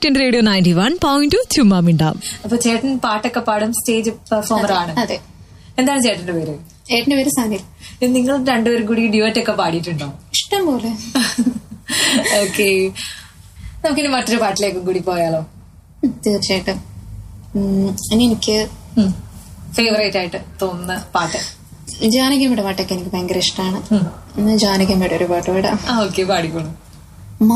back to radio ninety one point two ചുമ്മാമിണ്ടാം അപ്പൊ ചേട്ടൻ പാട്ടൊക്കെ പാടും സ്റ്റേജ് പെർഫോമർ ആണ് അതെ എന്താണ് ചേട്ടന്റെ പേര് ഏട്ടന്റെ പേര് സാനിൽ നിങ്ങൾ രണ്ടുപേരും കൂടി ഡ്യുവറ്റ് ഒക്കെ പാടിയിട്ടുണ്ടോ ഇഷ്ടം പോലെ ഓക്കെ നമുക്കിനി മറ്റൊരു പാട്ടിലേക്കും കൂടി പോയാലോ ഉം, തീർച്ചയായിട്ടും ഉം, ഇനി എനിക്ക് ഫേവറേറ്റ് ആയിട്ട് തോന്നുന്ന പാട്ട് ജാനകിയമ്മയുടെ പാട്ടൊക്കെ എനിക്ക് ഭയങ്കര ഇഷ്ടമാണ് ഇന്ന് ജാനകിയമ്മയുടെ ഒരു പാട്ട് പാടാം ആ ഓക്കെ പാടിക്കോളൂ